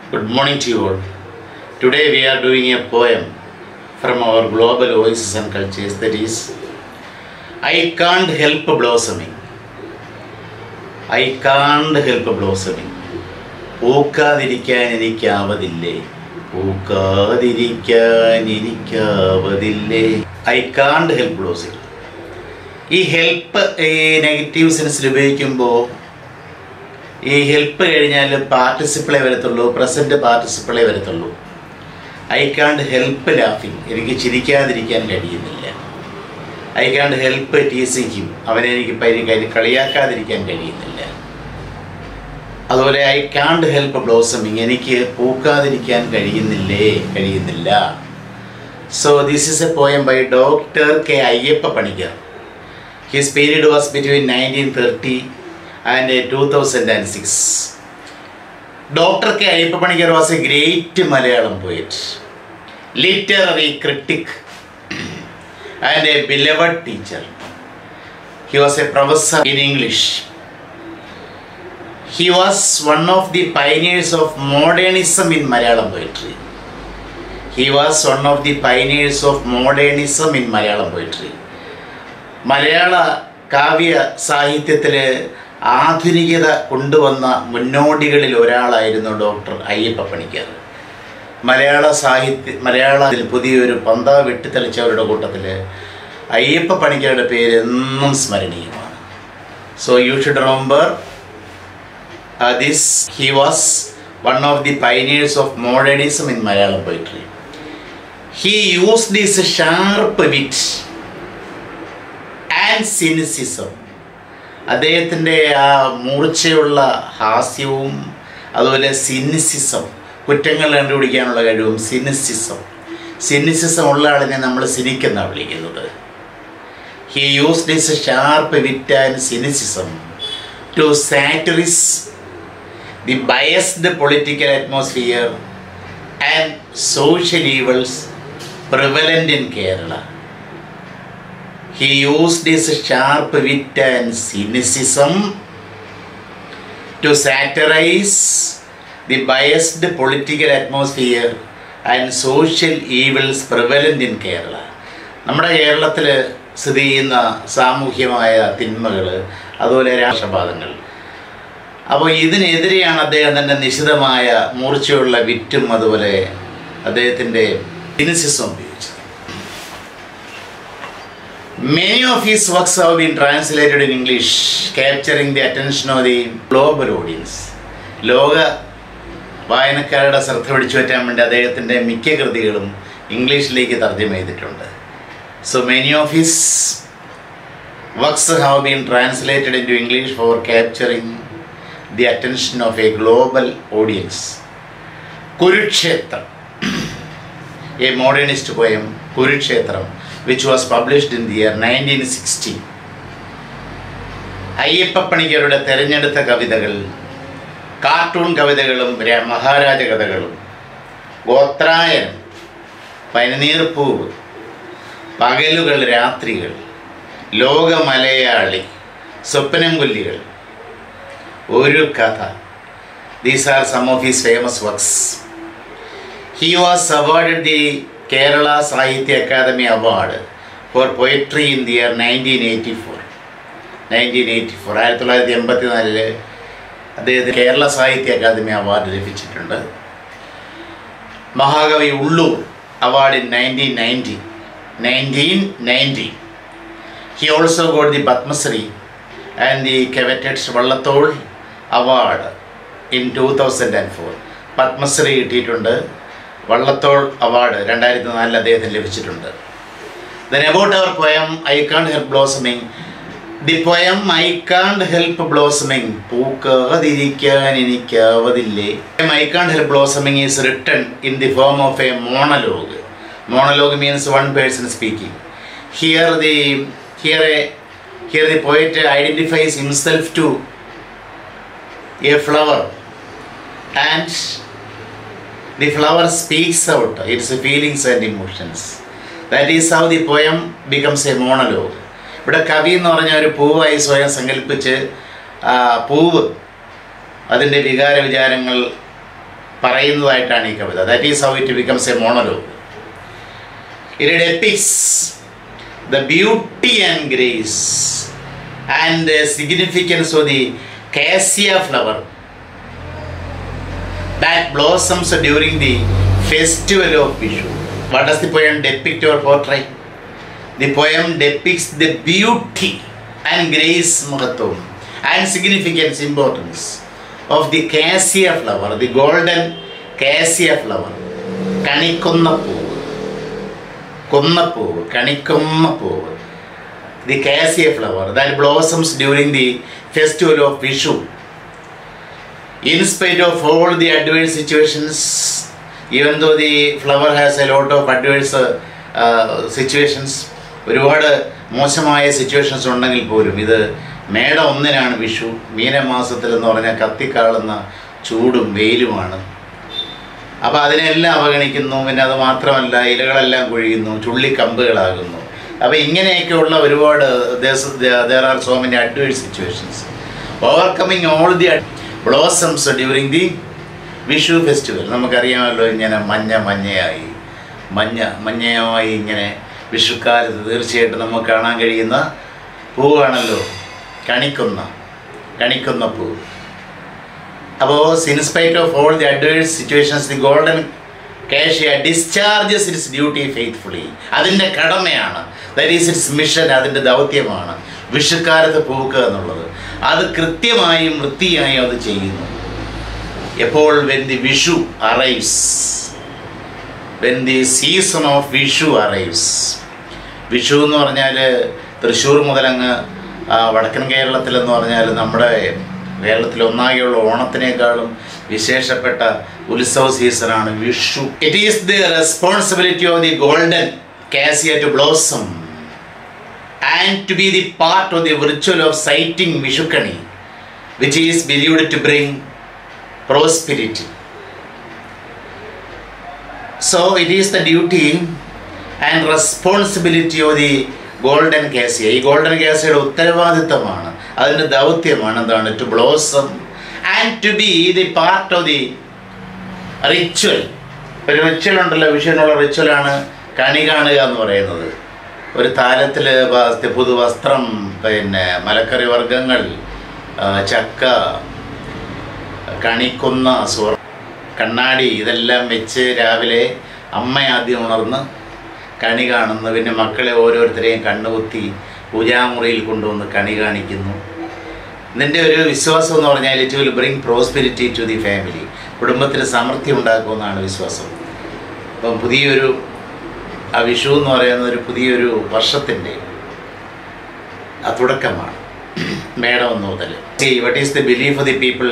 Good morning to you all. Today we are doing a poem from our global voices and cultures that is I can't help blossoming. I can't help blossoming. പൂക്കാതിരിക്കാൻ എനിക്കാവതില്ലേ പൂക്കാതിരിക്കാൻ എനിക്കാവതില്ലേ I can't help ബ്ലോസിംഗ് ഈ help ഈ negative സെൻസിൽ ഉപയോഗിക്കുമ്പോൾ ഈ help കഴിഞ്ഞാൽ പാർട്ടിസിപ്പിളേ വരത്തുള്ളൂ present പാർട്ടിസിപ്പിളേ വരത്തുള്ളൂ I can't help ലാഫിങ് എനിക്ക് ചിരിക്കാതിരിക്കാൻ കഴിയുന്നില്ല I can't help teasing him അവനെ എനിക്ക് പരി കളിയാക്കാതിരിക്കാൻ കഴിയുന്നില്ല അതുപോലെ ഐ കാണ്ട് ഹെൽപ്പ് ബ്ലോസമിങ് എനിക്ക് പൂക്കാതിരിക്കാൻ കഴിയുന്നില്ലേ കഴിയുന്നില്ല so this is a poem by doctor K Ayyappa Panicker his period was between nineteen thirty and two thousand and six doctor K Ayyappa Panicker was a great Malayalam poet literary critic and a beloved teacher he was a professor in English he was one of the pioneers of modernism in Malayalam poetry. He was one of the pioneers of modernism in Malayalam poetry. മലയാള കാവ്യ സാഹിത്യത്തിൽ ആധുനികത കൊണ്ടുവന്ന മുന്നോടികളിൽ ഒരാളായിരുന്നു doctor Ayyappa Panicker മലയാള സാഹിത്യ മലയാളത്തിൽ പുതിയൊരു പന്ത വെട്ടിത്തെളിച്ചവരുടെ കൂട്ടത്തിൽ അയ്യപ്പ പണിക്കരുടെ പേര് എന്നും സ്മരണീയമാണ് so you should remember uh, this he was one of the pioneers of modernism in Malayalam poetry. He used this sharp wit and cynicism. അദ്ദേഹത്തിൻ്റെ ആ മൂർച്ചയുള്ള ഹാസ്യവും അതുപോലെ സിനിസിസം കുറ്റങ്ങൾ കണ്ടുപിടിക്കാനുള്ള കഴിവും സിനിസിസം സിനിസിസം ഉള്ള ആളിനെ നമ്മൾ സിനിക്കെന്നാണ് വിളിക്കുന്നത് he use this sharp wit and cynicism to satirise the biased political atmosphere and social evils prevalent in Kerala. He used his sharp wit and cynicism to satirize the biased political atmosphere and social evils prevalent in Kerala. നമ്മുടെ കേരളത്തിൽ സ്ഥിതി ചെയ്യുന്ന സാമൂഹ്യമായ തിന്മകൾ അതുപോലെ രാഷ്ട്രപാതങ്ങൾ അപ്പോൾ ഇതിനെതിരെയാണ് അദ്ദേഹം തൻ്റെ നിശിതമായ മൂർച്ചയുള്ള വിറ്റും അതുപോലെ അദ്ദേഹത്തിൻ്റെ ഫിനിസിസം ഉപയോഗിച്ചത് many of his works have been translated in English capturing the attention of the global audience ലോക വായനക്കാരുടെ ശ്രദ്ധ പിടിച്ചു പറ്റാൻ വേണ്ടി അദ്ദേഹത്തിൻ്റെ മിക്ക കൃതികളും ഇംഗ്ലീഷിലേക്ക് തർജ്ജമ ചെയ്തിട്ടുണ്ട് so many of his works have been translated into English for capturing the attention of a global audience. Kurukshetram, a modernist poem, Kurukshetram, which was published in the year 1960. Ayyappa പണിക്കരുടെ തിരഞ്ഞെടുത്ത കവിതകൾ കാർട്ടൂൺ കവിതകളും മഹാരാജ കഥകളും ഗോത്രായനം പനിനീർപ്പൂവ് പകലുകൾ രാത്രികൾ ലോക മലയാളി സ്വപ്നം കൊല്ലികൾ ഒരു കഥ these are some of his famous works he was awarded the Kerala Sahitya Akademi award for poetry in the year nineteen eighty four nineteen eighty four ആയിരത്തി തൊള്ളായിരത്തി എൺപത്തി നാലില് അദ്ദേഹത്തിന് കേരള സാഹിത്യ അക്കാദമി അവാർഡ് ലഭിച്ചിട്ടുണ്ട് മഹാകവി Ulloor award in nineteen ninety nineteen ninety he also got the Padmashri and the കെവറ്റഡ് Vallathol award in two thousand and four Padmashri കിട്ടിയിട്ടുണ്ട് Vallathol award രണ്ടായിരത്തി നാലിൽ അദ്ദേഹത്തിന് ലഭിച്ചിട്ടുണ്ട് then about our poem I can't help blossoming the poem I can't help blossoming പൂക്കാതിരിക്കാൻ എനിക്കാവതില്ലേ I can't help blossoming is written in the form of A monologue monologue means one person speaking here the here A Here the poet identifies himself to a flower and the flower speaks out its feelings and emotions. That is how the poem becomes a monologue. ഇവിടെ കവി എന്ന് പറഞ്ഞ ഒരു പൂവായി സ്വയം സങ്കല്പിച്ച് പൂവ് അതിൻ്റെ വികാര വിചാരങ്ങൾ പറയുന്നതായിട്ടാണ് ഈ കവിത that is how it becomes a monologue it depicts the beauty and grace and the significance of the cassia flower that blossoms during the festival of Vishu. What does the poem depict or portray? The poem depicts the beauty and grace, Mahatum, and significance, importance of the cassia flower, the golden cassia flower. കണിക്കുന്ന പൂവ് കൊന്നപ്പൂവ് കണിക്കുന്ന പൂവ് the cassia flower that blossoms during the festival of Vishu in spite of all the adverse situations, even though the flower has a lot of adverse uh, uh, situations, ഒരുപാട് മോശമായ situations ഉണ്ടെങ്കിൽ പോലും ഇത് മേട ഒന്നിനാണ് വിഷു മീനമാസത്തിൽ എന്ന് പറഞ്ഞാൽ കത്തിക്കാളുന്ന ചൂടും വെയിലുമാണ് അപ്പോൾ അതിനെല്ലാം അവഗണിക്കുന്നു പിന്നെ അത് മാത്രമല്ല ഇലകളെല്ലാം കൊഴിയുന്നു ചുള്ളിക്കമ്പുകളാകുന്നു അപ്പോൾ ഇങ്ങനെയൊക്കെയുള്ള ഒരുപാട് there are so many adverse situations overcoming all the blossoms during the Vishu festival നമുക്കറിയാമല്ലോ ഇങ്ങനെ മഞ്ഞ മഞ്ഞയായി മഞ്ഞ മഞ്ഞയായി ഇങ്ങനെ വിഷുക്കാലത്ത് തീർച്ചയായിട്ടും നമുക്ക് കാണാൻ കഴിയുന്ന പൂവാണല്ലോ കണിക്കുന്ന കണിക്കുന്ന പൂ അപ്പോൾ in spite of all the adverse situations the golden cassia discharges its duty faithfully അതിൻ്റെ കടമയാണ് ദറ്റ് ഈസ് ഇറ്റ്സ് മിഷൻ അതിൻ്റെ ദൗത്യമാണ് വിഷുക്കാലത്ത് പൂക്കുക എന്നുള്ളത് അത് കൃത്യമായും വൃത്തിയായും അത് ചെയ്യുന്നു എപ്പോൾ when the Vishu arrives when the season of Vishu arrives Vishu എന്ന് പറഞ്ഞാൽ തൃശ്ശൂർ മുതലങ്ങ് ആ, വടക്കൻ കേരളത്തിലെന്ന് പറഞ്ഞാൽ നമ്മുടെ കേരളത്തിൽ ഒന്നാകെയുള്ള ഓണത്തിനേക്കാളും വിശേഷപ്പെട്ട ഉത്സവ സീസണാണ് Vishu it is the responsibility of the golden cassia to blossom and to be the part of the virtual of sighting Vishukkani which is believed to bring prosperity so it is the duty and responsibility of the golden cassia ഈ golden കാസിയുടെ ഉത്തരവാദിത്തമാണ് അതിൻ്റെ ദൗത്യമാണ് എന്താണ് to blossom and to be the part of the ritual ഒരു ritual ഉണ്ടല്ലോ വിഷുവിനുള്ള റിച്വലാണ് കണി കാണുക എന്ന് പറയുന്നത് ഒരു താലത്തിൽ പുതുവസ്ത്രം പിന്നെ മലക്കറി വർഗ്ഗങ്ങൾ ആ, ചക്ക കണിക്കുന്ന സുവർ കണ്ണാടി ഇതെല്ലാം വെച്ച് രാവിലെ അമ്മ ആദ്യം ഉണർന്ന് കണി കാണുന്നു പിന്നെ മക്കളെ ഓരോരുത്തരെയും കണ്ണുകുത്തി പൂജാമുറിയിൽ കൊണ്ടുവന്ന് കണി കാണിക്കുന്നു ഇതിൻ്റെ ഒരു വിശ്വാസം എന്ന് പറഞ്ഞാൽ it will bring prosperity to the family കുടുംബത്തിന് സമൃദ്ധി ഉണ്ടാക്കുമെന്നാണ് വിശ്വാസം അപ്പം പുതിയൊരു ആ വിഷു എന്ന് പറയുന്ന ഒരു പുതിയൊരു വർഷത്തിൻ്റെ ആ തുടക്കമാണ് മേടം ഒന്ന് മുതൽ what is the belief of the people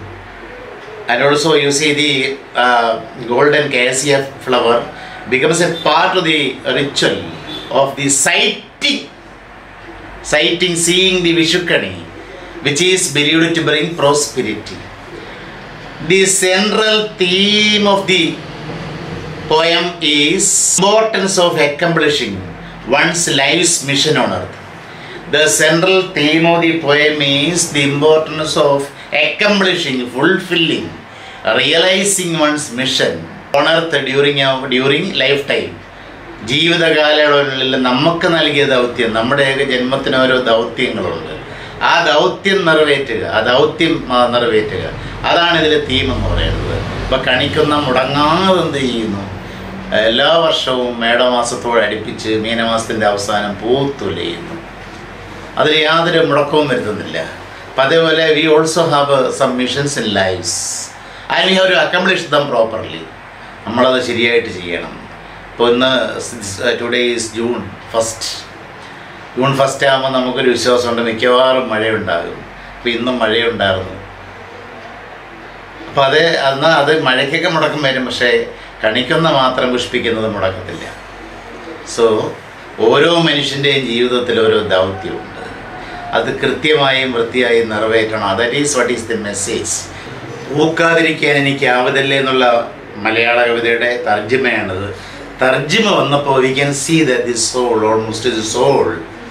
and also you see the golden cassia flower becomes a part of the ritual of the sighting sighting seeing the Vishukkani which is believed to bring prosperity the central theme of the poem is importance of accomplishing one's life's mission on earth. The central theme of the poem is the importance of accomplishing, fulfilling, realizing one's mission on earth during our during lifetime. ജീവിതകാലയളവിൽ നമുക്ക് നൽകിയ ദൗത്യം നമ്മുടെയൊക്കെ ജന്മത്തിന് ഓരോ ദൗത്യങ്ങളുണ്ട് ആ ദൗത്യം നിറവേറ്റുക ആ ദൗത്യം ആ, നിറവേറ്റുക അതാണ് ഇതിലെ തീം എന്ന് പറയുന്നത് ഇപ്പം കണിക്കുന്ന മുടങ്ങാതെ എന്ത് ചെയ്യുന്നു എല്ലാ വർഷവും മേടമാസത്തോട് അടുപ്പിച്ച് മീനമാസത്തിൻ്റെ അവസാനം പൂത്തുലയുന്നു അതിൽ യാതൊരു മുടക്കവും വരുത്തുന്നില്ല അപ്പം അതേപോലെ we also have some missions in lifes and we have to accomplish them properly നമ്മളത് ശരിയായിട്ട് ചെയ്യണം ഇപ്പോൾ ഇന്ന് today is June first June first ആകുമ്പോൾ നമുക്കൊരു വിശ്വാസമുണ്ട് മിക്കവാറും മഴയുണ്ടാകും അപ്പോൾ ഇന്നും മഴയുണ്ടായിരുന്നു അപ്പോൾ അത് അന്ന് അത് മഴയ്ക്കൊക്കെ മുടക്കം വരും പക്ഷേ കണിക്കുന്ന മാത്രം പുഷ്പിക്കുന്നത് മുടക്കത്തില്ല സോ ഓരോ മനുഷ്യൻ്റെയും ജീവിതത്തിൽ ഓരോ ദൗത്യമുണ്ട് അത് കൃത്യമായും വൃത്തിയായും നിറവേറ്റണം that is what is the message പൂക്കാതിരിക്കാൻ എനിക്ക് ആവതല്ലേ എന്നുള്ള മലയാള കവിതയുടെ തർജ്ജമയാണത് തർജ്ജമ വന്നപ്പോൾ we can see that the soul almost the soul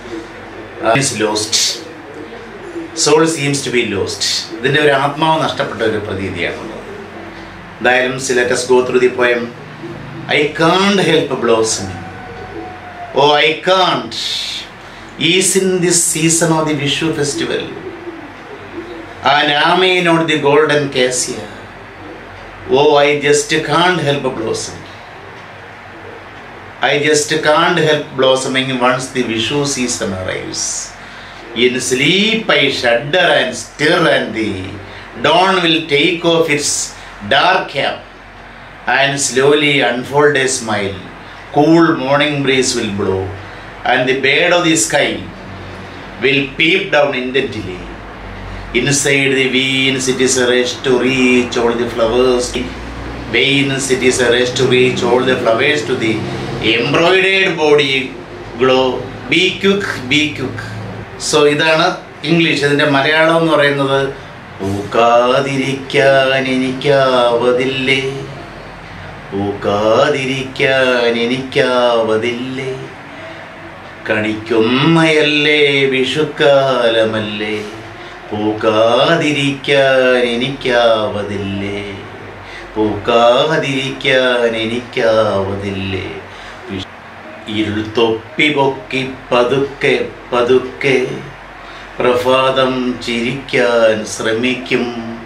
is lost soul seems to B lost ഇതിൻ്റെ ഒരു ആത്മാവ് നഷ്ടപ്പെട്ട ഒരു പ്രതീതിയാണുള്ളത് എന്തായാലും let's go through the poem I can't help blossoming oh I can't is in this season of the Vishu festival and amen on the golden കാസിയ oh I just can't help blossoming I just can't help blossoming once the Vishu season arrives. In sleep I shudder and stir, and the dawn will take off its dark cap and slowly unfold a smile. Cool morning breeze will blow, and the bird of the sky will peep down intently. Inside the veins it is a rush to reach all the flowers. Veins it is a rush to reach all the flowers to the embroidered body glow. Be quick, be quick. So ഇതാണ് English ഇതിൻ്റെ മലയാളം എന്ന് പറയുന്നത് പൂക്കാതിരിക്കാൻ എനിക്കാവതില്ലേ പൂക്കാതിരിക്കാൻ എനിക്കാവതില്ലേ കണിക്കുന്നയല്ലേ വിഷുക്കാലമല്ലേ പൂക്കാതിരിക്കാൻ എനിക്കാവതില്ലേ പൂക്കാതിരിക്കാൻ എനിക്കാവതില്ലേ wish- ഇരുൾ തൊപ്പി പൊക്കി പതുക്കെ പതുക്കെ പ്രഭാതം ചിരിക്കാൻ ശ്രമിക്കും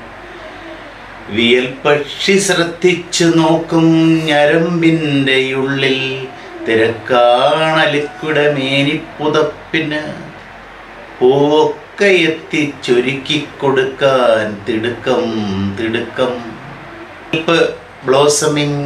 വിയൽ പക്ഷി ശ്രദ്ധിച്ചു നോക്കും ഞരമ്പിൻ്റെ ഉള്ളിൽ തിരക്കാണലിക്കുട മേനിപ്പുതപ്പിന് പൂവൊക്കെ എത്തിച്ചൊരുക്കി കൊടുക്കാൻ തിടുക്കം തിടുക്കം ബ്ലോസമിങ്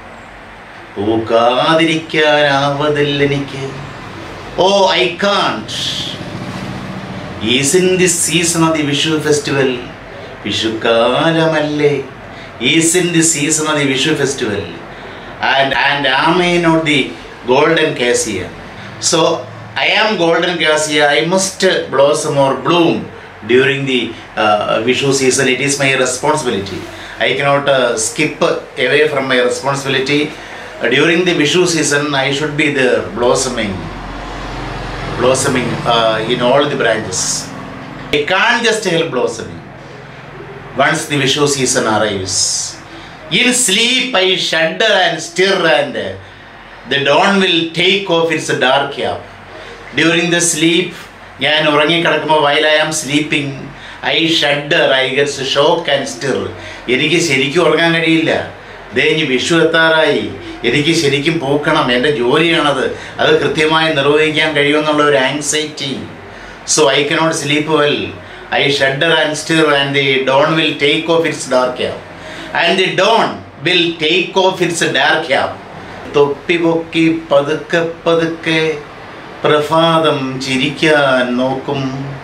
പൂക്കാതിരിക്കാനാവതില്ല എനിക്ക് oh I can't is in the season of the Vishu festival വിഷുക്കാലമല്ലേ is in the season of the Vishu festival and and am I not the golden cassia so I am golden cassia I must blossom or bloom during the Vishu season it is my responsibility I cannot skip away from my responsibility during the Vishu season I should be the blossoming blossoming uh, in all the branches. I can't just help blossoming once the Vishu season arrives. In sleep, I shudder and stir, and uh, the dawn will take off its dark cap. During the sleep, ഞാൻ ഉറങ്ങിക്കിടക്കുമ്പോൾ while I am sleeping I shudder I gets shock and stir എനിക്ക് ശരിക്കും ഉറങ്ങാൻ കഴിയില്ല ദേ ഇനി വിഷു എത്താറായി എനിക്ക് ശരിക്കും പൂക്കണം എൻ്റെ ജോലിയാണത് അത് കൃത്യമായി നിർവഹിക്കാൻ കഴിയുമെന്നുള്ള ഒരു anxiety so I cannot sleep well I shudder and stir and the dawn will take off its dark cap and the dawn will take off its dark cap തൊപ്പി പൊക്കി പതുക്കെ പതുക്കെ പ്രഭാതം ചിരിക്കാൻ നോക്കും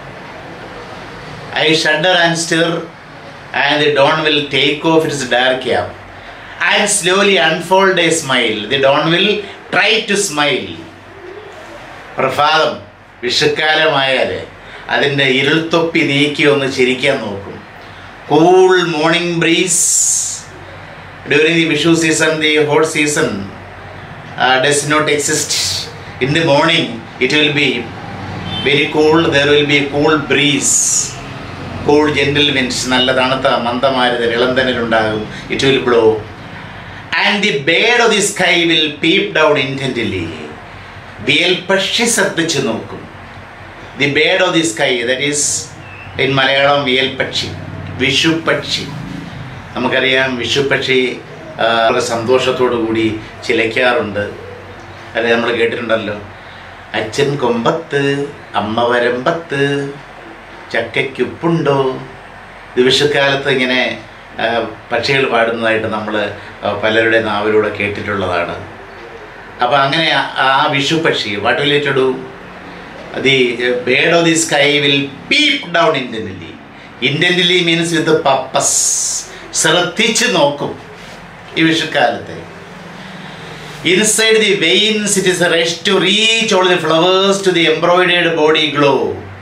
I shudder and stir and the dawn will take off its dark cap and slowly unfold a smile the dawn will try to smile പ്രഭാതം വിഷുക്കാലമായാൽ അതിൻ്റെ ഇരുൾത്തൊപ്പി നീക്കി ഒന്ന് ചിരിക്കാൻ നോക്കും cool morning breeze during the Vishu season the hot season does not exist in the morning it will be very cool there will be cool breeze cool gentle winds നല്ല തണുത്ത മന്ദമാരുത ഇളന്തനിലുണ്ടാകും it will blow and the bird of the sky will peep down intently വിയൽ പക്ഷി ശ്രദ്ധിച്ചു നോക്കും the bird of the sky that is in Malayalam വിയൽ പക്ഷി വിഷു പക്ഷി നമുക്കറിയാം വിഷു പക്ഷി ആ, വളരെ സന്തോഷത്തോടു കൂടി ചിലയ്ക്കാറുണ്ട് അല്ലെ നമ്മൾ കേട്ടിട്ടുണ്ടല്ലോ അച്ഛൻ കൊമ്പത്ത് അമ്മ വരമ്പത്ത് ചക്കയ്ക്കുപ്പുണ്ടോ ഇത് വിഷുക്കാലത്ത് ഇങ്ങനെ ആ, പക്ഷികൾ പാടുന്നതായിട്ട് നമ്മൾ പലരുടെ നാവിലൂടെ കേട്ടിട്ടുള്ളതാണ് അപ്പോൾ അങ്ങനെ ആ- ആ വിഷു പക്ഷി what will it do the bird of the sky will peep down intently intently means with purpose ശ്രദ്ധിച്ച് നോക്കും ഈ വിഷുക്കാലത്തെ inside the veins it is a rest to reach all the flowers to the embroidered body glow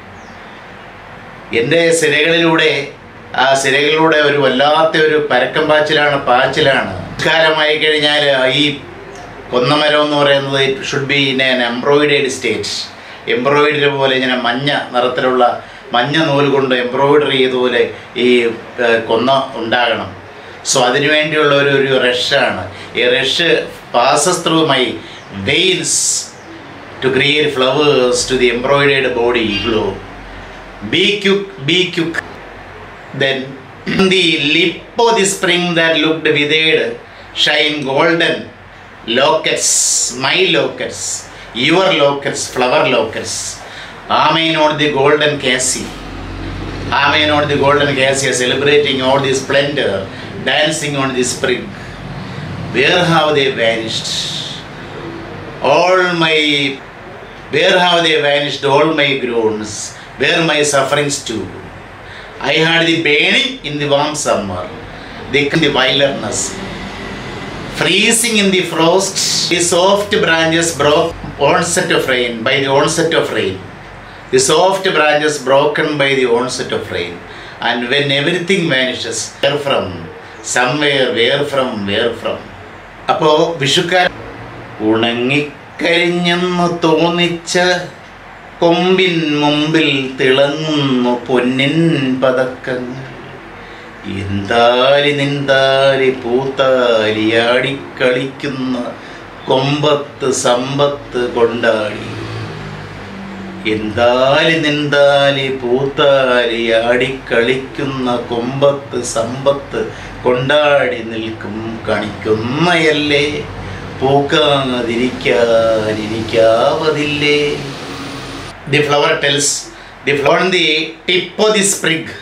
എൻ്റെ സിരകളിലൂടെ ആ സിരകളിലൂടെ ഒരു വല്ലാത്ത ഒരു പരക്കം പാച്ചിലാണ് പാച്ചിലാണ് കാലമായി കഴിഞ്ഞാൽ ഈ കൊന്നമരം എന്ന് പറയുന്നത് it should be in an embroidered state embroidery പോലെ ഇങ്ങനെ മഞ്ഞ നിറത്തിലുള്ള മഞ്ഞ നൂല് കൊണ്ട് എംബ്രോയിഡറി ചെയ്തപോലെ ഈ ഏഹ്, കൊന്ന ഉണ്ടാകണം സോ അതിനുവേണ്ടിയുള്ള ഒരു ഒരു റഷാണ് ഈ rush passes through my veins to create flowers to the embroidered body glow be quick be quick then the lip of the spring that looked വിതേഡ് shine golden lockets my lockets your lockets flower lockets amen on the golden cassia amen on the golden cassia celebrating all the splendour dancing on the spring where have they vanished all my where have they vanished all my groans where my sufferings too i had the burning in the warm summer the, the wilderness freezing in the frost the soft branches broke onset of rain by the onset of rain the soft branches broken by the onset of rain and when everything vanishes where from somewhere where from where from അപ്പോൾ വിഷുക്കാരൻ ഉണങ്ങിക്കരിഞ്ഞെന്ന് തോന്നിച്ച കൊമ്പിൻ മുമ്പിൽ തിളങ്ങുന്നു പൊന്നിൻ പതക്കങ്ങൾ എന്താലി നിന്താലി പൂത്താലി ആടിക്കളിക്കുന്ന കൊമ്പത്ത് സമ്പത്ത് കൊണ്ടാടി എന്താലി നിന്താലി പൂത്താലി ആടിക്കളിക്കുന്ന കൊമ്പത്ത് സമ്പത്ത് കൊണ്ടാടി നിൽക്കും കണിക്കുന്നയല്ലേ പൂക്കാതിരിക്കാൻ എനിക്കാവതില്ലേ the flower tells the flower the tip of the sprig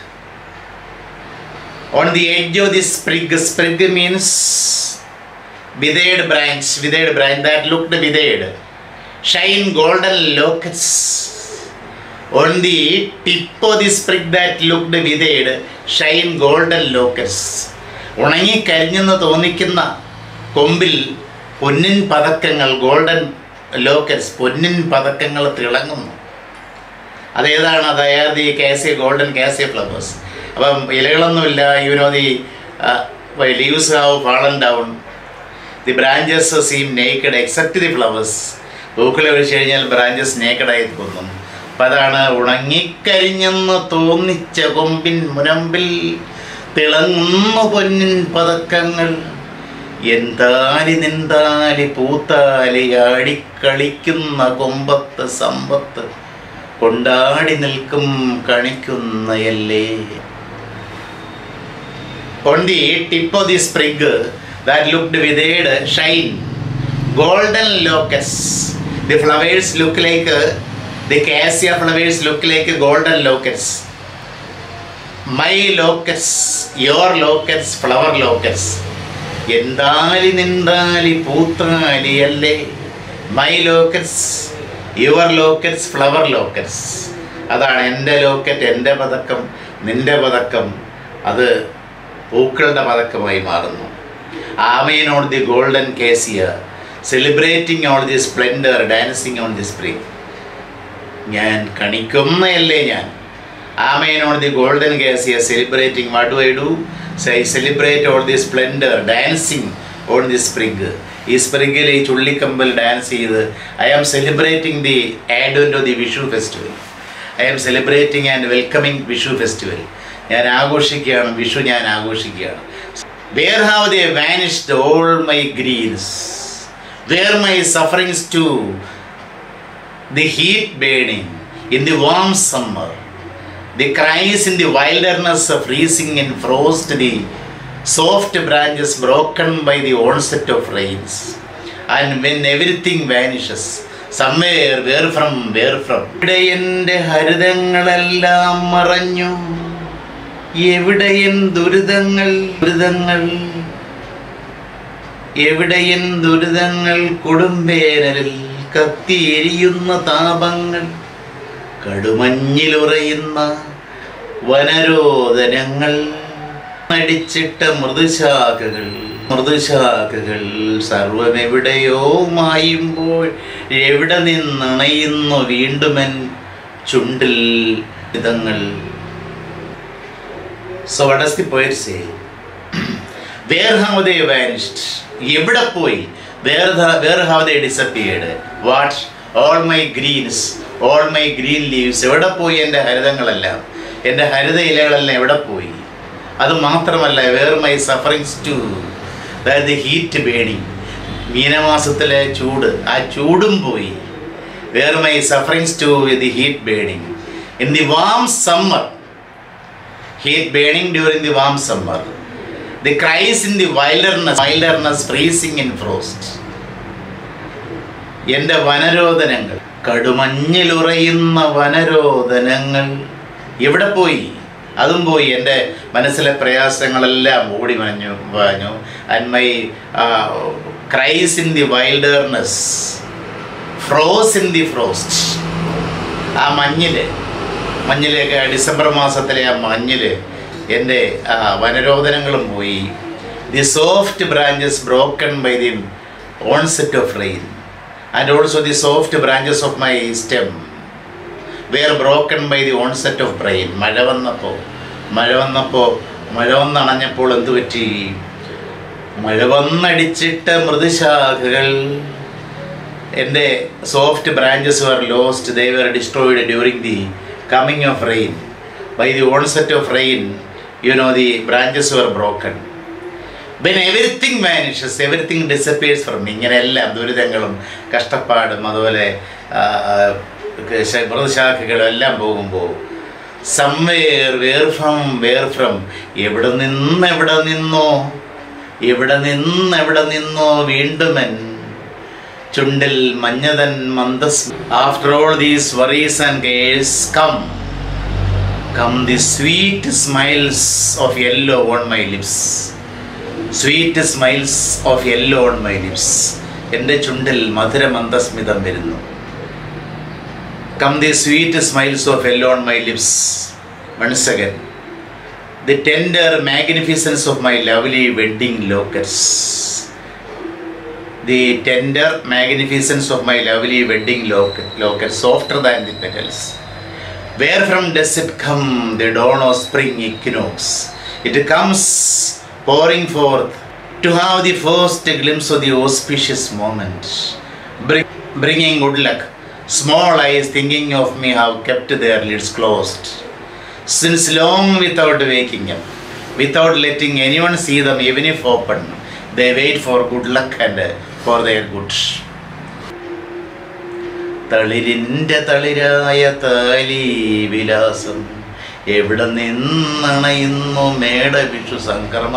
on the edge of the sprig sprig means withered branch withered branch that looked withered shine golden locusts on the tip of the sprig that looked withered shine golden locusts ഉണങ്ങിക്കരിഞ്ഞെന്ന് തോന്നിക്കുന്ന കൊമ്പിൽ പൊന്നിൻ പതക്കങ്ങൾ golden lockets പൊന്നിൻ പതക്കങ്ങൾ തിളങ്ങുന്നു അതേതാണ് അതായത് the cassia golden cassia flowers അപ്പം ഇലകളൊന്നുമില്ല you know the leaves have fallen down the branches seem naked except the flowers പൂക്കളെ ഒഴിച്ചു കഴിഞ്ഞാൽ ബ്രാഞ്ചസ് നേക്കഡായി തോന്നും അപ്പം അതാണ് ഉണങ്ങിക്കരിഞ്ഞെന്ന് തോന്നിച്ച കൊമ്പിൻ മുനമ്പിൽ തിളങ്ങുന്നു പൊന്നിൻ പതക്കങ്ങൾ എന്താലി നിന്താലി പൂത്താലി ആടിക്കളിക്കുന്ന കൊമ്പത്ത് സമ്പത്ത് കൊണ്ടാടി നിൽക്കും കണിക്കുന്നയല്ലേ on the tip of the sprig that looked withered shine golden locusts the flowers look like uh, the cassia flowers look like golden locusts my locusts your locusts flower locusts എന്താലി നിന്താലി പൂത്താലി അല്ലേ my lockets your lockets flower lockets അതാണ് എൻ്റെ locket എൻ്റെ പതക്കം നിൻ്റെ പതക്കം അത് പൂക്കളുടെ പതക്കമായി മാറുന്നു amen on the golden cassia celebrating on the splendour dancing on the spring ഞാൻ കണിക്കുന്നയല്ലേ ഞാൻ amen on the golden cassia celebrating what do I do sigh celebrate on the splendour dancing on the spring ഈ സ്പ്രിംഗിൽ ഈ ചുള്ളിക്കമ്പൽ dance ചെയ്ത് I am celebrating the advent of the Vishu festival I am celebrating and welcoming Vishu festival ഞാൻ ആഘോഷിക്കുകയാണ് വിഷു ഞാൻ ആഘോഷിക്കുകയാണ് where have they vanished all my greens where my sufferings to the heat burning in the warm summer the cries in the wilderness of freezing in frost the soft branches broken by the onset of rains and when everything vanishes summer where from where from ഇവിടെ എൻ്റെ ഹരിതങ്ങളെല്ലാം മറഞ്ഞു എവിടെയൻ ദുരിതങ്ങൾ ദുരിതങ്ങൾ എവിടെയൻ ദുരിതങ്ങൾ കൊടുമ്പേനലിൽ കത്തിയെരിയുന്ന താപങ്ങൾ കടുമഞ്ഞിലുറയുന്ന വനരോദനങ്ങൾ അടിച്ചിട്ട മൃദുശാഖകൾ മൃദുശാഖകൾ സർവമെവിടെയോ മായുമ്പോൾ എവിടെ നിന്നണയുന്നു വീണ്ടുമൻ ചുണ്ടിൽ ഇതങ്ങൾ so what does the poet say where have they vanished എവിടെ പോയി where where have they disappeared what all my greens all my green leaves എവിടെ പോയി എൻ്റെ ഹരിതങ്ങളെല്ലാം എൻ്റെ ഹരിത ഇലകളെല്ലാം എവിടെ പോയി അത് മാത്രമല്ല വേർ മൈ സഫറിങ്സ് ടു അതായത് ഹീറ്റ് ബേണിങ് മീനമാസത്തിലെ ചൂട് ആ ചൂടും പോയി where my sufferings to the heat burning in the warm summer heat burning during the warm summer the cries in the wilderness wilderness freezing in frost എൻ്റെ വനരോധനങ്ങൾ കടുമഞ്ഞിലുറയുന്ന വനരോധനങ്ങൾ എവിടെ പോയി അതും പോയി എൻ്റെ മനസ്സിലെ പ്രയാസങ്ങളെല്ലാം ഓടി മഞ്ഞു വാഞ്ഞു and my cries in the wilderness froze in the frost ആ മഞ്ഞില് മഞ്ഞിലേക്ക് ഡിസംബർ മാസത്തിലെ ആ മഞ്ഞില് എൻ്റെ ആ വനരോധനങ്ങളും പോയി the soft branches broken by the onset of rain and also the soft branches of my stem were broken by the onset of rain മഴ വന്നപ്പോൾ മഴ വന്നപ്പോൾ മഴ വന്നണഞ്ഞപ്പോൾ എന്തു പറ്റി മഴ വന്നടിച്ചിട്ട മൃദുശാഖകൾ എൻ്റെ soft branches were lost they were destroyed during the coming of rain by the onset of rain you know the branches were broken when everything vanishes everything disappears from ഇങ്ങനെ എല്ലാം ദുരിതങ്ങളും കഷ്ടപ്പാടും അതുപോലെ മൃതശാഖകളും എല്ലാം പോകുമ്പോൾ somewhere where from where from എവിടെ നിന്ന് എവിടെ നിന്നോ എവിടെ നിന്ന് എവിടെ നിന്നോ വീണ്ടുമൻ ചുണ്ടിൽ മഞ്ഞതൻ മന്ദസ് after all these worries and cares come come the sweet smiles of yellow on my lips sweet smiles of yellow on my lips എൻ്റെ ചുണ്ടിൽ മധുരമന്ദസ്മിതം വരുന്നു come the sweet smiles of yellow on my lips once again the tender magnificence of my lovely wedding lockets the tender magnificence of my lovely wedding lock locket softer than the petals where from does it come the dawn of spring equinox it comes pouring forth to have the first glimpse of the auspicious moment, bring, bringing good luck. Small eyes thinking of me have kept their lids closed. Since long without waking up, without letting anyone see them even if open, they wait for good luck and for their good. തളിരിൻ്റെ തളിരായ താലി വിലാസം എവിടെ നിന്നണയുന്നു മേടവിഷു സംക്രമ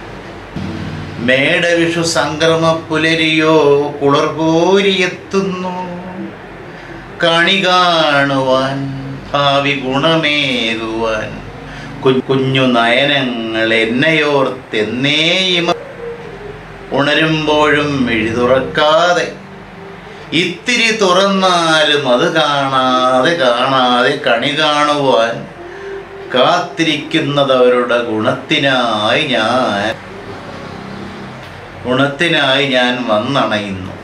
മേടവിഷു സംക്രമ പുലരിയോ കുളർകോരിയെത്തുന്നു കണി കാണുവാൻ ഭാവി ഗുണമേകുവാൻ കുഞ്ഞു നയനങ്ങൾ എന്നെയോർത്തെന്നേയും ഉണരുമ്പോഴും എഴുതുറക്കാതെ ഇത്തിരി തുറന്നാലും അത് കാണാതെ കാണാതെ കണി കാണുവാൻ കാത്തിരിക്കുന്നത് അവരുടെ ഗുണത്തിനായി ഞാൻ ഗുണത്തിനായി ഞാൻ വന്നണയുന്നു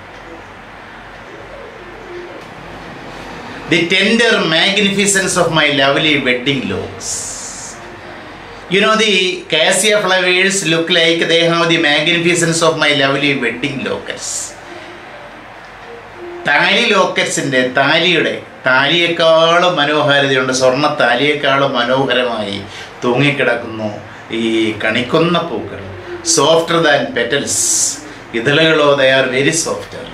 the tender magnificence of my lovely wedding locks You know the cassia flowers look like they have the magnificence of my lovely wedding lockets. താലി ലോക്കറ്റ്സിൻ്റെ താലിയുടെ താലിയേക്കാളും മനോഹാരിതയുണ്ട് സ്വർണ്ണ താലിയേക്കാളും മനോഹരമായി തൂങ്ങിക്കിടക്കുന്നു ഈ കണിക്കുന്ന പൂക്കൾ സോഫ്റ്റർ ദാൻ പെറ്റൽസ് ഇതളുകളോ they are very softer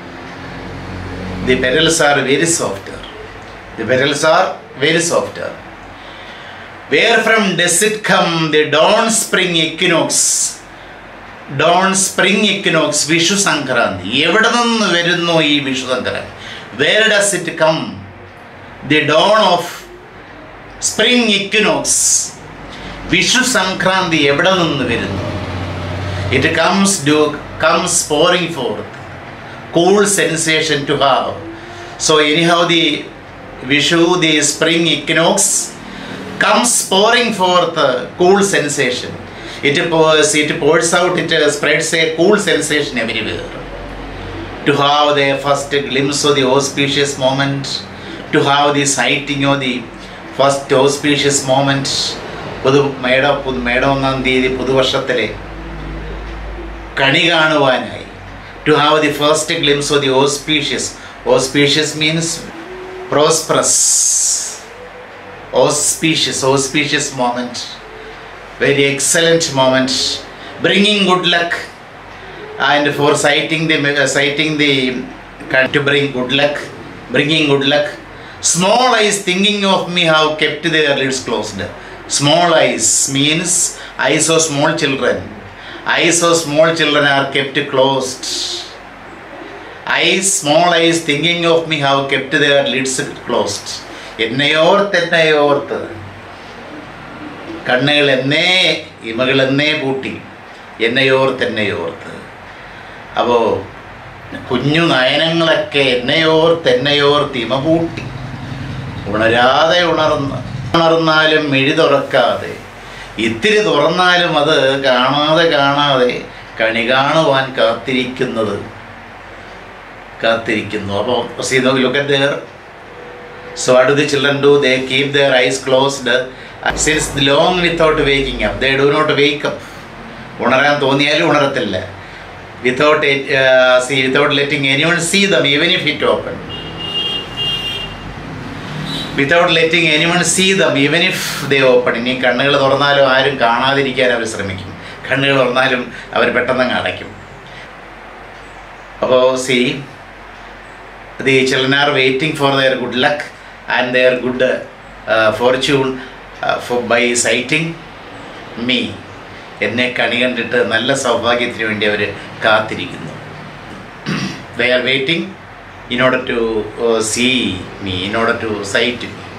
the petals are very softer the petals are very softer where from does it come the dawn spring equinox dawn spring equinox Vishu Sankranti എവിടെ നിന്ന് വരുന്നു ഈ Vishu Sankranti where does it come the dawn of spring equinox Vishu Sankranti എവിടെ നിന്ന് വരുന്നു it comes do comes pouring forth cool sensation to have so anyhow the Vishu the spring equinox comes pouring forth a cool sensation. It pours, it pours out, it spreads a cool sensation everywhere. To have the first glimpse of the auspicious moment, to have the sighting of the first auspicious moment, പുതു മേട പുതു മേട ഒന്നാം തീയതി പുതുവർഷത്തിലെ കണി കാണുവാനായി to have the first glimpse of the auspicious auspicious means prosperous auspicious, auspicious moment very excellent moment, bringing good luck, and for citing the citing the to bring good luck, bringing good luck. Small eyes thinking of me have kept their lids closed. Small eyes means eyes of small children. Eyes of small children are kept closed. Eyes, small eyes thinking of me have kept their lids closed. എന്നെയോർത്ത് എന്നെയോർത്ത് കണ്ണുകൾ എന്നേ ഇമകൾ എന്നേ പൂട്ടി എന്നെയോർത്ത് എന്നെയോർത്ത് അപ്പോൾ കുഞ്ഞു നയനങ്ങളൊക്കെ എന്നെയോർത്ത് എന്നെയോർത്ത് ഇമ പൂട്ടി ഉണരാതെ ഉണർന്ന് ഉണർന്നാലും മിഴി തുറക്കാതെ ഇത്തിരി തുറന്നാലും അത് കാണാതെ കാണാതെ കണി കാണുവാൻ കാത്തിരിക്കുന്നത് കാത്തിരിക്കുന്നു അപ്പോൾ see look at there So what do the children do? They keep their eyes closed uh, since long without waking up. They do not wake up. ഉണരാൻ തോന്നിയാലും ഉണരത്തില്ല without see without letting anyone see them even if it open without letting anyone see them even if they open ഇനി കണ്ണുകൾ തുറന്നാലും ആരും കാണാതിരിക്കാൻ അവർ ശ്രമിക്കും കണ്ണുകൾ തുറന്നാലും അവർ പെട്ടെന്ന് അടയ്ക്കും അപ്പോൾ see the children are waiting for their good luck and their good uh, fortune uh, for by sighting me എന്നെ കണി കണ്ടിട്ട് നല്ല സൗഭാഗ്യത്തിന് വേണ്ടി അവർ കാത്തിരിക്കുന്നു they are waiting in order to see me in order to sight me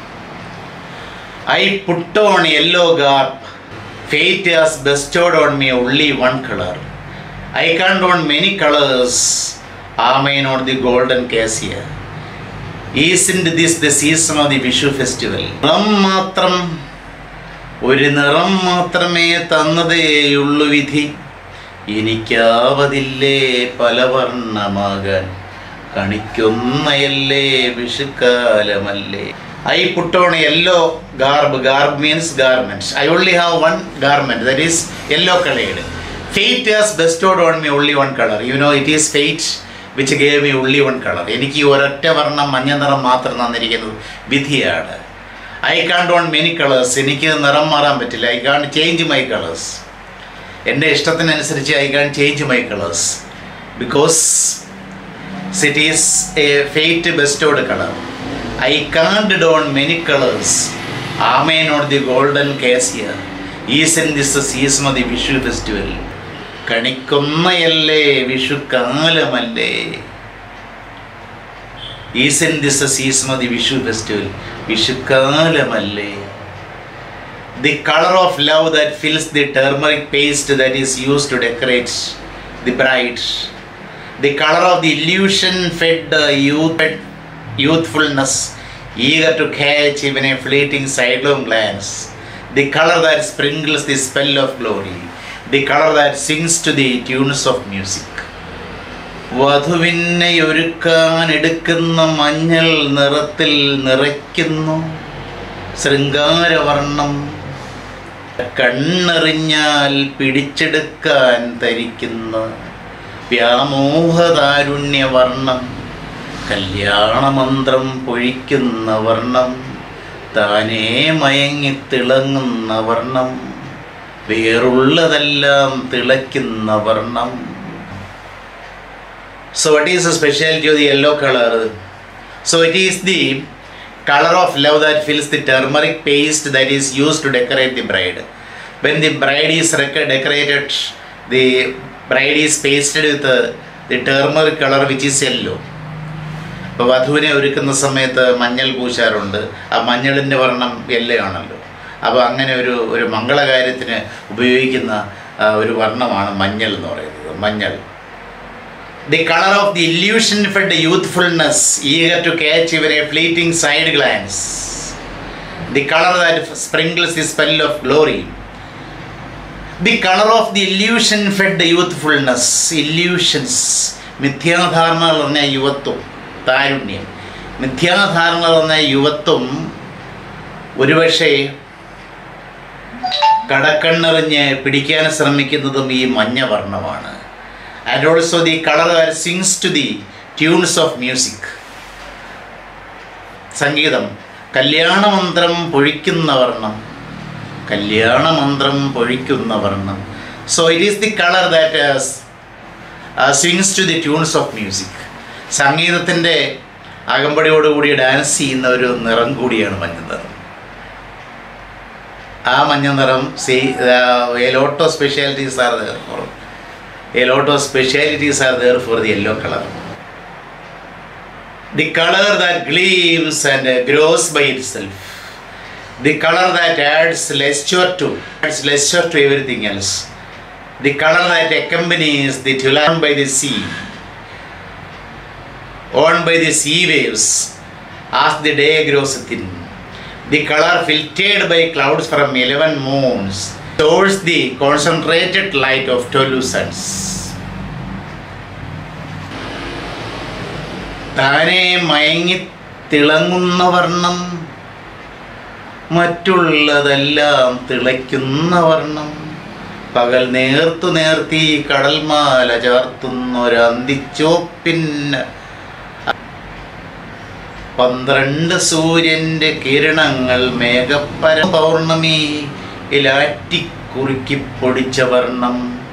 I put on yellow garb fate has bestowed on me only one colour I can't on many colours amen on the golden cassia isn't this the season of the Vishu festival നിറം മാത്രം ഒരു നിറം മാത്രമേ തന്നതേയുള്ളു വിധി എനിക്കാവതില്ലേ പലവർണ്ണമാകാൻ കണിക്കൊന്നയല്ലേ വിഷുക്കാലമല്ലേ I put on yellow garb garb means garment I only have one garment that is yellow coloured fate has bestowed on me only one colour you know it is fate which gave me only one colour എനിക്ക് ഈ ഒരൊറ്റ വർണ്ണം മഞ്ഞ നിറം മാത്രം തന്നിരിക്കുന്നത് വിധിയാണ് I can't on many colours എനിക്ക് നിറം മാറാൻ പറ്റില്ല I can't change my colours എൻ്റെ ഇഷ്ടത്തിനനുസരിച്ച് I can't change my colours because it is a fate bestowed colour I can't don many colours am I not the golden cassia is in this season of the Vishu festival കണിക്കൊന്നയല്ലേ വിഷുക്കാലമല്ലേ is in this season of the Vishu festival വിഷുക്കാലമല്ലേ the colour of love that fills the turmeric paste that is use to decorate the bride the colour of the illusion fed youth youthfulness eager to catch even a fleeting sidelong glance, the color that sprinkles the spell of glory, the color that sings to the tunes of music. വധുവിനെ ഒരുക്കാൻ എടുക്കുന്ന മഞ്ഞൾ നിറത്തിൽ നിറയ്ക്കുന്നു ശൃംഗാരവർണം കണ്ണെറിഞ്ഞാൽ പിടിച്ചെടുക്കാൻ തരിക്കുന്ന വ്യാമോഹതാരുണ്യവർണം കല്യാണമന്ത്രം പൊഴിക്കുന്ന വർണ്ണം താനേ മയങ്ങിത്തിളങ്ങുന്ന വർണ്ണം വേറുള്ളതെല്ലാം തിളയ്ക്കുന്ന വർണ്ണം So what is the speciality of the yellow color? So it is the color of love that fills the turmeric paste that is used to decorate the bride. When the bride is rec- decorated, the bride is pasted with uh, the turmeric color which is yellow. ഇപ്പോൾ വധുവിനെ ഒരുക്കുന്ന സമയത്ത് മഞ്ഞൾ പൂശാറുണ്ട് ആ മഞ്ഞളിൻ്റെ വർണ്ണം yellow ആണല്ലോ അപ്പോൾ അങ്ങനെ ഒരു ഒരു മംഗളകാര്യത്തിന് ഉപയോഗിക്കുന്ന ആ, ഒരു വർണ്ണമാണ് മഞ്ഞൾ എന്ന് പറയുന്നത് മഞ്ഞൾ the colour of the illusion fed youthfulness eager to catch ever a fleeting side glance the colour that sprinkles the spell of glory the colour of the illusion fed youthfulness illusions മിഥ്യാധാരണകൾ പറഞ്ഞ യുവത്വം താരുണ്യം മിഥ്യാധാരണകൾ പറഞ്ഞ യുവത്വം ഒരുപക്ഷെ കടക്കണ്ണെറിഞ്ഞ് പിടിക്കാൻ ശ്രമിക്കുന്നതും ഈ മഞ്ഞ വർണ്ണമാണ് and also the colour that sings to the tunes of music സംഗീതം കല്യാണമന്ത്രം പൊഴിക്കുന്ന വർണ്ണം കല്യാണ മന്ത്രം പൊഴിക്കുന്ന വർണ്ണം so it is the colour that swings to the tunes of music സംഗീതത്തിൻ്റെ അകമ്പടിയോടുകൂടി ഡാൻസ് ചെയ്യുന്ന ഒരു നിറം കൂടിയാണ് മഞ്ഞ നിറം ആ മഞ്ഞ നിറം see a lot of specialities are there for a lot of specialities are there for the yellow colour the color that gleams and uh, grows by itself the color that adds luster to adds luster to everything else the color that accompanies the tulan by the sea owned by the sea waves as the day grows thin the color filtered by clouds from 11 moons towards the concentrated light of 12 suns താനെ മയങ്ങി തിളങ്ങുന്ന വർണ്ണം മറ്റുള്ളതെല്ലാം തിളയ്ക്കുന്ന വർണ്ണം പകൽ നേർത്തു നേർത്തി കടൽമാല ചാർത്തുന്നൊരന്തിച്ചോപ്പിന് പന്ത്രണ്ട് സൂര്യന്റെ കിരണങ്ങൾ മേഘപ്പര പൗർണമി ഇലാറ്റിക്കുറുക്കി പൊടിച്ച വർണ്ണം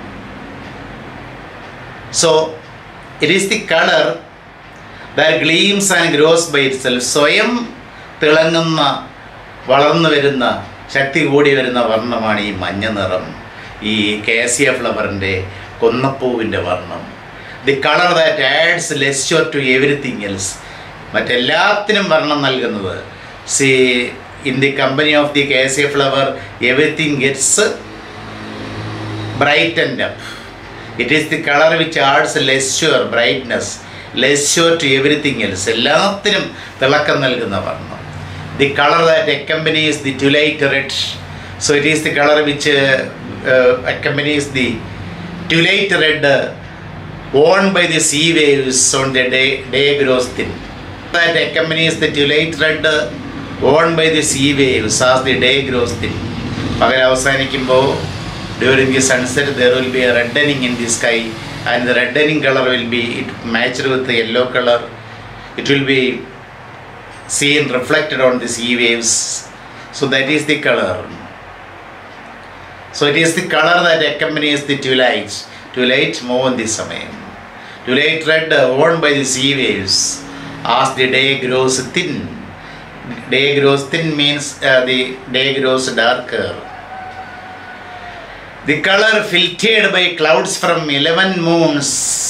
so it is the colour that gleams and grows by itself സ്വയം തിളങ്ങുന്ന വളർന്നു വരുന്ന ശക്തി കൂടി വരുന്ന വർണ്ണമാണ് ഈ മഞ്ഞ നിറം ഈ കേസിയ ഫ്ലവറിൻ്റെ കൊന്നപ്പൂവിൻ്റെ വർണ്ണം the colour that adds lustre to everything else മറ്റെല്ലാത്തിനും വർണ്ണം നൽകുന്നത് see in the company of the cassia flower everything gets brightened up it is the colour which adds lustre brightness leisure to everything else എല്ലാത്തിനും തിളക്കം നൽകുന്ന വർണ്ണം the colour that accompanies the twilight red so it is the colour which accompanies the twilight red on by the sea waves on the day day grows thin that accompanies the twilight red on by the sea waves as the day grows thin പകൽ അവസാനിക്കുമ്പോൾ during the sunset there will be a reddening in the sky and the reddening color will be it matched with the yellow color it will be seen reflected on the sea waves so that is the color so it is the color that accompanies the twilight twilight moon this സമയം twilight red worn by the sea waves as the day grows thin day grows thin means uh, the day grows darker the color filtered by clouds from 11 moons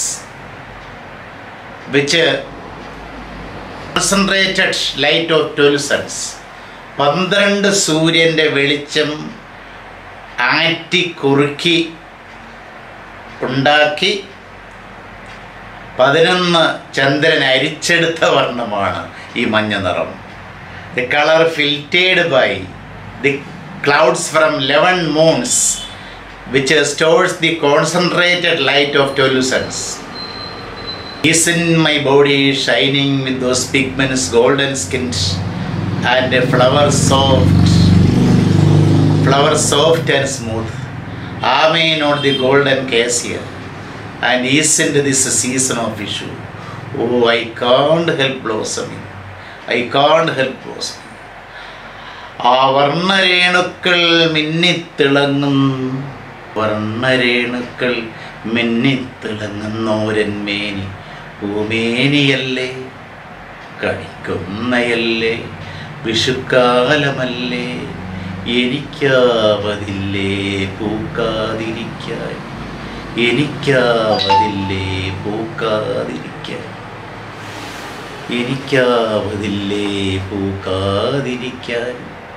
which uh, concentrated light of 12 suns പന്ത്രണ്ട് സൂര്യൻ്റെ വെളിച്ചം ആറ്റി കുറുക്കി ഉണ്ടാക്കി പതിനൊന്ന് ചന്ദ്രൻ അരിച്ചെടുത്ത വർണ്ണമാണ് ഈ മഞ്ഞ നിറം the colour filtered by the clouds from eleven moons which stores the concentrated light of 12 suns. Is in my body shining with those pigments golden skinned and a flower soft, flower soft and smooth. Amen not the golden cassia and isn't this season of issue. Oh, I can't help blossoming. I can't help blossoming. ആ വർണ്ണരേണുക്കൾ മിന്നിത്തിളങ്ങും വർണ്ണരേണുക്കൾ മിന്നിത്തിളങ്ങുന്നോരന്മേനി ഭൂമേനിയല്ലേ കണിക്കുന്നയല്ലേ വിഷുക്കാലമല്ലേ എനിക്കാവതില്ലേ പൂക്കാതിരിക്കാൻ എനിക്കാവതില്ലേ പൂക്കാതിരിക്കാൻ എനിക്കാവതില്ലേ പൂക്കാതിരിക്കാൻ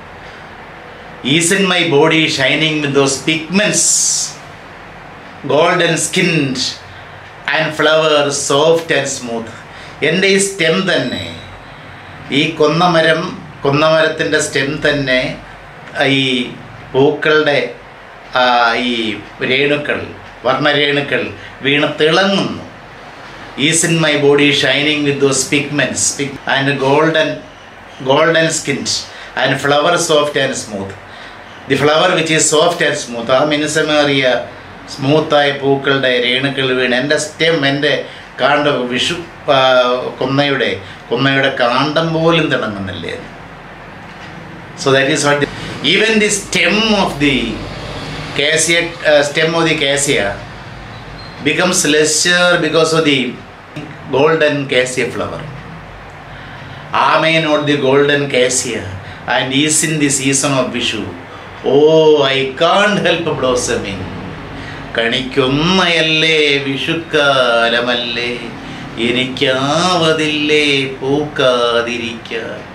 Isn't my body shining with those pigments, golden skinned and flowers soft and smooth? എൻ്റെ ഈ stem തന്നെ ഈ കൊന്നമരം കൊന്നമരത്തിൻ്റെ stem തന്നെ ഈ പൂക്കളുടെ ആ, ഈ രേണുക്കൾ വർണ്ണരേണുക്കൾ വീണ് തിളങ്ങുന്നു is in my body shining with those pigments and golden golden skinned and flower soft and smooth the flower which is soft and smooth ആ മിനുസമേറിയ സ്മൂത്തായ പൂക്കളുടെ രേണുക്കൾ വീണ് എൻ്റെ സ്റ്റെം എൻ്റെ കാണ്ട വിഷു ആ, കൊന്നയുടെ കൊന്നയുടെ കാണ്ടം പോലും തിളങ്ങുന്നില്ലേ so that is what Even the stem of the cassia, uh, stem of the cassia becomes lesser because of the golden cassia flower. Are may not the golden cassia and is in the season of Vishu. Oh, I can't help blossoming. കണിക്കുന്നയല്ലേ വിഷുക്കാലമല്ലേ എനിക്കാവതില്ലേ പൂക്കാതിരിക്കാൻ